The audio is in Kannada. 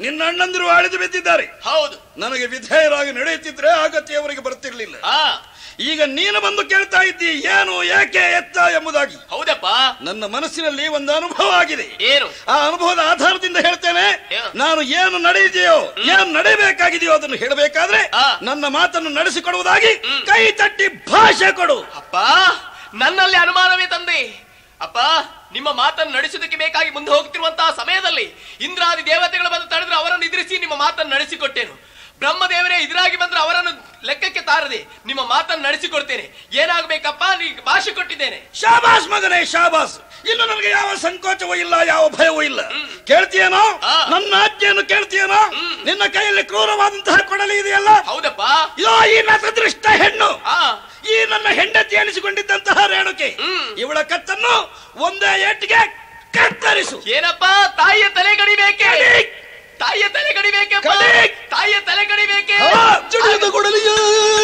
ನಿನ್ನ ಅಣ್ಣಂದಿರು ಆಳಿದು ಬಿದ್ದಿದ್ದಾರೆ ಹೌದು ನನಗೆ ವಿಧೇಯರಾಗಿ ನಡೆಯುತ್ತಿದ್ರೆ ಆಗತ್ಯ ಅವರಿಗೆ ಬರ್ತಿರ್ಲಿಲ್ಲ ಆ ಈಗ ನೀನು ಬಂದು ಕೇಳ್ತಾ ಇದ್ದಿ ಏನು ಏಕೆ ಎತ್ತ ಎಂಬುದಾಗಿ ಹೌದಪ್ಪ ನನ್ನ ಮನಸ್ಸಿನಲ್ಲಿ ಒಂದು ಅನುಭವ ಆಗಿದೆ ಏನು ಆ ಅನುಭವದ ಆಧಾರದಿಂದ ಹೇಳ್ತೇನೆ ಏನು? ನಾನು ಏನು ನಡೆಯಿದೆಯೋ ಏನು ನಡೆಯಬೇಕಾಗಿದೆಯೋ ಅದನ್ನು ಹೇಳಬೇಕಾದ್ರೆ ಆ. ನನ್ನ ಮಾತನ್ನು ನಡೆಸಿಕೊಡುವುದಾಗಿ ಕೈ ತಟ್ಟಿ ಭಾಷೆ ಕೊಡು ಅಪ್ಪ ನನ್ನಲ್ಲಿ ಅನುಮಾನವೇ ತಂದೆ ಅಪ್ಪ ನಿಮ್ಮ ಮಾತನ್ನು ನಡೆಸುವುದಕ್ಕೆ ಬೇಕಾಗಿ ಮುಂದೆ ಹೋಗ್ತಿರುವಂತಹ ಸಮಯದಲ್ಲಿ ಇಂದ್ರಾದಿ ದೇವತೆಗಳು ಬಂದು ತಡೆದ್ರೆ ಅವರನ್ನು ಎದುರಿಸಿ ನಿಮ್ಮ ಮಾತನ್ನು ನಡೆಸಿಕೊಟ್ಟೇನು ಬ್ರಹ್ಮದೇವರೇ ಎದುರಾಗಿ ಬಂದ್ರೆ ಅವರನ್ನು ಲೆಕ್ಕಕ್ಕೆ ತಾರದೆ ನಿಮ್ಮ ಮಾತನ್ನು ನಡೆಸಿಕೊಡ್ತೇನೆ ಏನಾಗಬೇಕಪ್ಪ ನೀ ಭಾಷೆ ಕೊಟ್ಟಿದ್ದೇನೆ ಶಾಬಾಸ್ ಮಗನೇ ಶಾಬಾಸ್ ಇನ್ನು ನನಗೆ ಯಾವ ಸಂಕೋಚವೂ ಇಲ್ಲ ಯಾವ ಭಯವೂ ಇಲ್ಲ ಕೇಳ್ತೀಯೇನೋ ಆ. ನನ್ನ ಆಜ್ಞೆಯನ್ನು ಕೇಳ್ತೀಯೇನೋ ನಿನ್ನ ಕೈಯಲ್ಲಿ ಕ್ರೂರವಾದಂತಹ ಕೊಡಲಿ ಇದೆಯಲ್ಲ ಹೌದಪ್ಪ ಇದೋ ಈ ನತದೃಷ್ಟ ಹೆಣ್ಣು ಆ ಈ ನನ್ನ ಹೆಂಡತಿ ಎನಿಸಿಕೊಂಡಿದ್ದಂತಹ ರೇಣುಕೆ ಹ್ಮ್. ಇವಳ ಕತ್ತನ್ನು ಒಂದೇ ಏಟಿಗೆ ಕತ್ತರಿಸು ಏನಪ್ಪ ತಾಯಿಯ ತಲೆ ಕಡಿಬೇಕೆ ಕಡಿ! ತಾಯಿಯ ತಲೆ ಕಡಿಬೇಕೆ ಕಡಿ! ತಾಯಿಯ ತಲೆ ಕಡಿಬೇಕೆ ಆ, ಜಡಿಯದ ಕೊಡಲಿ